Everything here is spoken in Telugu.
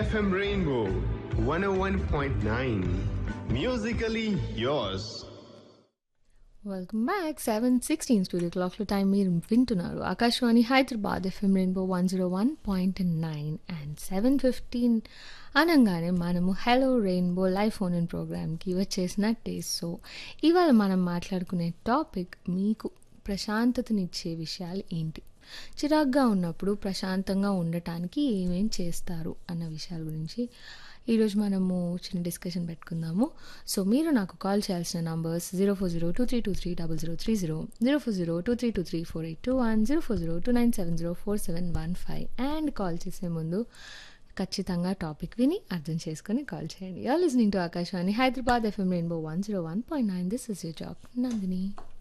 FM Rainbow 101.9. Musically yours. Welcome back seven sixteen studio క్లాక్లో టైం మీరు వింటున్నారు Akashvani Hyderabad FM rainbow one zero one point nine and seven fifteen అనగానే మనము hello rainbow live phone in ప్రోగ్రామ్కి వచ్చేసినట్టే సో ఇవాళ మనం మాట్లాడుకునే టాపిక్ మీకు ప్రశాంతతనిచ్చే విషయాలు ఏంటి చిరాగ్గా ఉన్నప్పుడు ప్రశాంతంగా ఉండటానికి ఏమేం చేస్తారు అన్న విషయాల గురించి ఈరోజు మనము చిన్న డిస్కషన్ పెట్టుకుందాము సో మీరు నాకు కాల్ చేయాల్సిన numbers zero four zero two three two three double zero three zero zero four zero two three two three four eight two one zero four zero two nine seven zero four seven one five and call చేసే ముందు ఖచ్చితంగా టాపిక్ విని అర్థం చేసుకొని కాల్ చేయండి are listening to Akashvani Hyderabad FM rainbow one zero one point nine this is you job Nandini